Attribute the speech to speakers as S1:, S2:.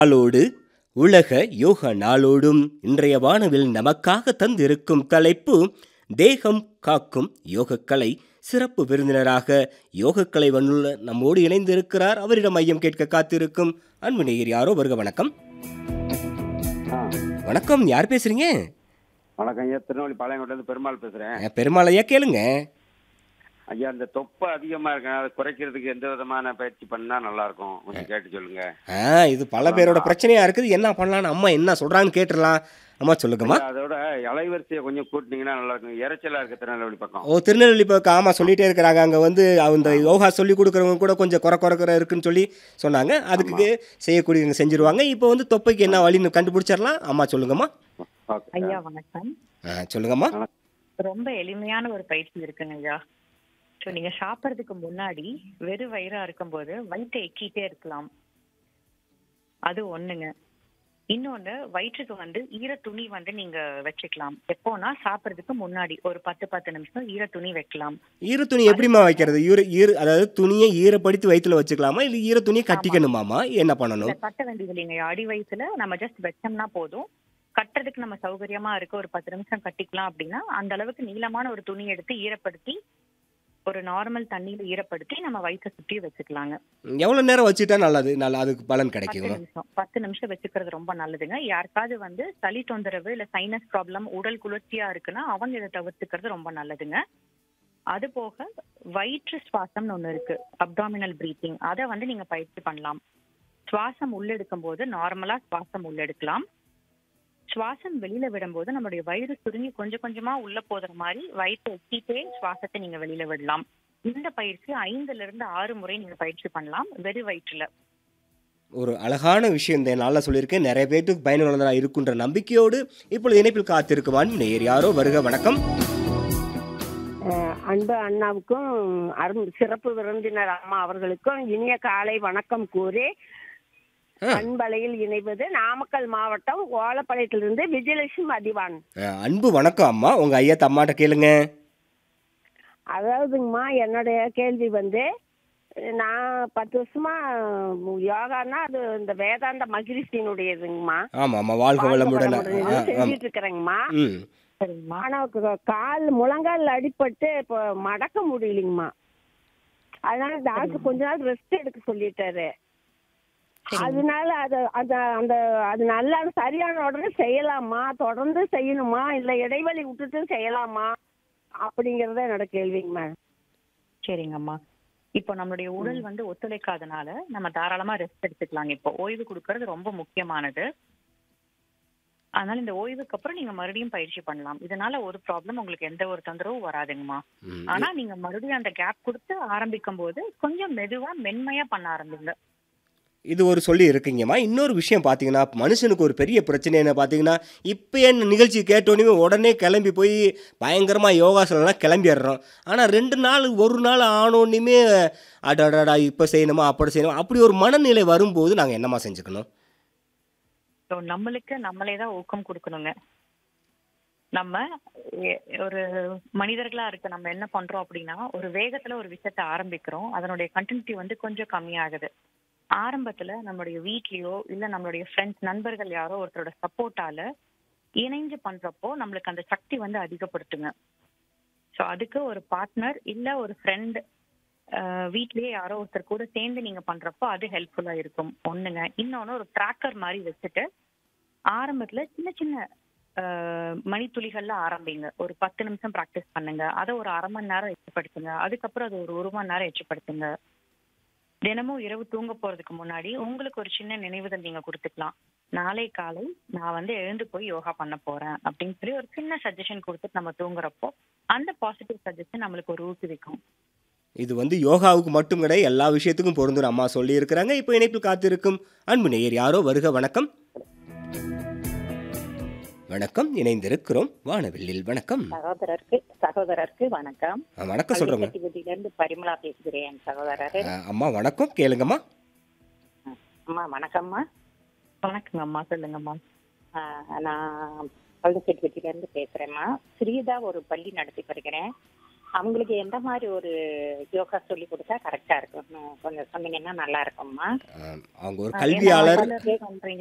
S1: நாளோடு உலக யோக நாளோடும் இன்றைய வானவில் நமக்காக தந்திருக்கும் தலைப்பு தேகம் காக்கும் யோகக்கலை சிறப்பு விருந்தினராக யோகக்கலை வல்லுள்ள நம்மோடு இணைந்திருக்கிறார் அவரிடம் மையம் கேட்க காத்திருக்கும் அன்பு நேயர் யாரோ வருக வணக்கம்
S2: ஆ
S1: வணக்கம் யார் பேசுறீங்க
S2: வணக்கம் ஐயா திருநெல்வேலி பாளையங்கோட்டிலேருந்து பெருமாள் பேசுகிறேன்
S1: அஹ், பெருமாளையா கேளுங்க
S2: ஐயா இந்த தொப்பை அதிகமாக இருக்கு அதை குறைக்கிறதுக்கு எந்த விதமான பயிற்சி பண்ணால் நல்லா இருக்கும் கொஞ்சம் கேட்டு சொல்லுங்க
S1: ஆ இது பல பேரோட பிரச்சனையா இருக்குது என்ன பண்ணலான்னு அம்மா என்ன சொல்றான்னு கேட்டுடலாம் அம்மா சொல்லுங்கம்மா
S2: ஐயா, அதோட அலைவரிசையை கொஞ்சம் கூட்டினீங்கன்னா நல்லா இருக்கும் இறைச்சலாக இருக்கு திருநெல்வேலி பக்கம்
S1: ஓ திருநெல்வேலி பக்கம் ஆமாம் சொல்லிட்டே இருக்கிறாங்க அங்கே வந்து அந்த யோகா சொல்லி கொடுக்குறவங்க கூட கொஞ்சம் குறை குறைக்கிற இருக்குன்னு சொல்லி சொன்னாங்க அதுக்கு செய்யக்கூடியவங்க செஞ்சுருவாங்க இப்போ வந்து தொப்பைக்கு என்ன வழின்னு கண்டுபிடிச்சிடலாம் அம்மா சொல்லுங்கம்மா
S2: ஓகே
S3: ஐயா வணக்கம்
S1: ஆ, சொல்லுங்கம்மா
S3: ரொம்ப எளிமையான ஒரு பயிற்சி இருக்குங்க ஐயா ஸோ நீங்க சாப்பிட்றதுக்கு முன்னாடி வெறும் வயிறா இருக்கும்போது வயிற்றை எக்கிட்டே இருக்கலாம் அது ஒண்ணுங்க இன்னொன்னு வயிற்றுக்கு வந்து ஈர துணி வந்து நீங்க வச்சுக்கலாம் எப்போனா சாப்பிட்றதுக்கு முன்னாடி ஒரு பத்து பத்து நிமிஷம் ஈர துணி வைக்கலாம்
S1: ஈர துணி எப்படிம்மா வைக்கிறது ஈர ஈர அதாவது துணியை ஈரப்படுத்தி வயிற்றுல வச்சுக்கலாமா இல்லை ஈர துணியை கட்டிக்கணுமாமா என்ன பண்ணணும்
S3: இல்ல கட்ட வேண்டியது இல்லைங்க அடி வயசுல நம்ம ஜஸ்ட் வச்சோம்னா போதும் கட்டுறதுக்கு நம்ம சௌகரியமா இருக்கு ஒரு பத்து நிமிஷம் கட்டிக்கலாம் அப்படின்னா அந்த அளவுக்கு நீளமான ஒரு துணி எடுத்து ஈரப்படுத்தி ஒரு நார்மல் தண்ணியில ஈரப்படுத்தி நம்ம வயிற்றை சுற்றி வச்சுக்கலாங்க
S1: எவ்வளோ நேரம் வச்சுட்டா நல்லது நல்லா அதுக்கு பலன்
S3: பத்து
S1: கிடைக்கும்
S3: நிமிஷம் பத்து நிமிஷம் வச்சுக்கிறது ரொம்ப நல்லதுங்க யாருக்காவது வந்து சளி தொந்தரவு இல்ல சைனஸ் ப்ராப்ளம் உடல் குளிர்ச்சியா இருக்குன்னா அவங்க இதை தவிர்த்துக்கிறது ரொம்ப நல்லதுங்க அது போக வயிற்று சுவாசம்னு ஒண்ணு இருக்கு அப்டாமினல் பிரீத்திங் அதை வந்து நீங்க பயிற்சி பண்ணலாம் சுவாசம் உள்ளெடுக்கும் போது நார்மலா சுவாசம் உள்ளெடுக்கலாம் சுவாசம் வெளியில விடும்போது நம்மளுடைய வயிறு சுருங்கி கொஞ்சம் கொஞ்சமா உள்ள போதுற மாதிரி வயிற்றை எட்டிட்டே சுவாசத்தை நீங்க வெளியில விடலாம் இந்த பயிற்சி ஐந்துல இருந்து ஆறு முறை நீங்க பயிற்சி பண்ணலாம் வெறும் வயிற்றுல
S1: ஒரு அழகான விஷயம் இந்த நாளில் சொல்லியிருக்கேன் நிறைய பேருக்கு பயனுள்ளதாக இருக்குன்ற நம்பிக்கையோடு இப்பொழுது இணைப்பில் காத்திருக்குமான் நேர் யாரோ வருக வணக்கம்
S4: அஹ் அன்பு அண்ணாவுக்கும் அரும் சிறப்பு விருந்தினர் அம்மா அவர்களுக்கும் இனிய காலை வணக்கம் கூறி
S1: ஆ.
S4: அன்பலையில் இணைவது நாமக்கல் மாவட்டம் ஓலப்பாளையத்திலிருந்து விஜயலட்சுமி மதிவான்
S1: அஹ், அன்பு வணக்கம் அம்மா உங்க ஐயா அம்மாட்ட கேளுங்க
S4: அதாவதுங்கம்மா என்னுடைய கேள்வி வந்து நான் பத்து வருஷமா யோகான்னா அது இந்த வேதாந்த மகிழ்ச்சியினுடையதுங்கம்மா
S1: ஆமா ஆமா வாழ்க வளமுடன் ஆ, ஆ,
S4: செஞ்சிட்டு இருக்கிறேங்கம்மா
S1: ம்
S3: சரிங்கம்மா
S4: ஆனா க- கால் முழங்கால் அடிபட்டு இப்போ மடக்க முடியலைங்கம்மா அதனால டாக்டர் கொஞ்ச நாள் ரெஸ்ட் எடுக்க சொல்லிட்டாரு அதனால அது அந்த அந்த அது நல்லா சரியான உடனே செய்யலாமா தொடர்ந்து செய்யணுமா இல்ல இடைவெளி விட்டுட்டு செய்யலாமா அப்படிங்கறத என்னோட கேள்விங்கம்மா
S3: சரிங்கம்மா இப்போ நம்மளுடைய உடல் வந்து ஒத்துழைக்காதனால நம்ம தாராளமா ரெஸ்ட் எடுத்துக்கலாங்க இப்போ ஓய்வு கொடுக்கறது ரொம்ப முக்கியமானது அதனால இந்த ஓய்வுக்கு அப்புறம் நீங்க மறுபடியும் பயிற்சி பண்ணலாம் இதனால ஒரு ப்ராப்ளம் உங்களுக்கு எந்த ஒரு தொந்தரவும் வராதுங்கம்மா
S1: ம்.
S3: ஆனா நீங்க மறுபடியும் அந்த கேப் கொடுத்து ஆரம்பிக்கும் போது கொஞ்சம் மெதுவா மென்மையா பண்ண ஆரம்பிங்க
S1: இது ஒரு சொல்லி இருக்குங்கம்மா இன்னொரு விஷயம் பார்த்தீங்கன்னா மனுஷனுக்கு ஒரு பெரிய பிரச்சனை என்ன பார்த்தீங்கன்னா இப்போ என்ன நிகழ்ச்சி கேட்டோன்னே உடனே கிளம்பி போய் பயங்கரமாக யோகாசனம்லாம் கிளம்பிடுறோம் ஆனால் ரெண்டு நாள் ஒரு நாள் ஆனோன்னுமே அடடடா இப்போ செய்யணுமா அப்படி செய்யணுமா அப்படி ஒரு மனநிலை வரும்போது நாங்கள் என்னம்மா செஞ்சுக்கணும்
S3: ஸோ நம்மளுக்கு நம்மளே தான் ஊக்கம் கொடுக்கணுங்க நம்ம எ- ஒரு மனிதர்களா இருக்க நம்ம என்ன பண்றோம் அப்படின்னா ஒரு வேகத்துல ஒரு விஷயத்த ஆரம்பிக்கிறோம் அதனுடைய கண்டினியூட்டி வந்து கொஞ்சம் கம்மியாகுது ஆரம்பத்துல நம்மளுடைய வீட்லயோ இல்ல நம்மளுடைய ஃப்ரெண்ட்ஸ் நண்பர்கள் யாரோ ஒருத்தரோட சப்போர்ட்டால இணைஞ்சு பண்றப்போ நம்மளுக்கு அந்த சக்தி வந்து அதிகப்படுத்துங்க ஸோ அதுக்கு ஒரு பார்ட்னர் இல்ல ஒரு ஃப்ரெண்ட் வீட்லயே யாரோ ஒருத்தர் கூட சேர்ந்து நீங்க பண்றப்போ அது ஹெல்ப்ஃபுல்லா இருக்கும் ஒண்ணுங்க இன்னொன்னு ஒரு ட்ராக்கர் மாதிரி வச்சுட்டு ஆரம்பத்துல சின்ன சின்ன அஹ், மணித்துளிகள்ல ஆரம்பிங்க ஒரு பத்து நிமிஷம் ப்ராக்டிஸ் பண்ணுங்க அதை ஒரு அரை மணி நேரம் எச்சப்படுத்துங்க அதுக்கப்புறம் அது ஒரு ஒரு மணி நேரம் எச்சப்படுத்துங்க தினமும் இரவு தூங்க போறதுக்கு முன்னாடி உங்களுக்கு ஒரு சின்ன நினைவுதல் நீங்க கொடுத்துக்கலாம் நாளை காலை நான் வந்து எழுந்து போய் யோகா பண்ண போறேன் அப்படின்னு சொல்லி ஒரு சின்ன சஜஷன் கொடுத்துட்டு நம்ம தூங்குறப்போ அந்த பாசிட்டிவ் சஜஷன் நம்மளுக்கு ஒரு ஊக்குவிக்கும்
S1: இது வந்து யோகாவுக்கு மட்டும் கிடையாது எல்லா விஷயத்துக்கும் பொருந்தும் அம்மா சொல்லியிருக்கிறாங்க இப்போ இணைப்பில் காத்திருக்கும் அன்பு நேயர் யாரோ வருக வணக்கம் வணக்கம் இணைந்திருக்கிறோம் வானவில்லில் வணக்கம்
S5: சகோதரருக்கு சகோதரருக்கு வணக்கம்
S1: ஆ, வணக்கம் சொல்கிறோங்க
S5: பள்ளிக்கட்டிபதியில இருந்து பரிமளா பேசுகிறேன் சகோதரர்
S1: அம்மா வணக்கம் கேளுங்கம்மா
S5: அம்மா வணக்கம்மா
S3: வணக்கங்க அம்மா சொல்லுங்கம்மா
S5: ஆஹ் நான் பள்ளிக்கட்டிபதியில இருந்து பேசுறேம்மா சிறியதா ஒரு பள்ளி நடத்தி வருகிறேன் அவங்களுக்கு எந்த மாதிரி ஒரு யோகா சொல்லி கொடுத்தா கரெக்டா இருக்கும் கொஞ்சம் சொன்னீங்கன்னா நல்லா இருக்கும்மா
S1: ஆம், அவங்க ஒரு கல்வியாளர்
S3: பண்றீங்க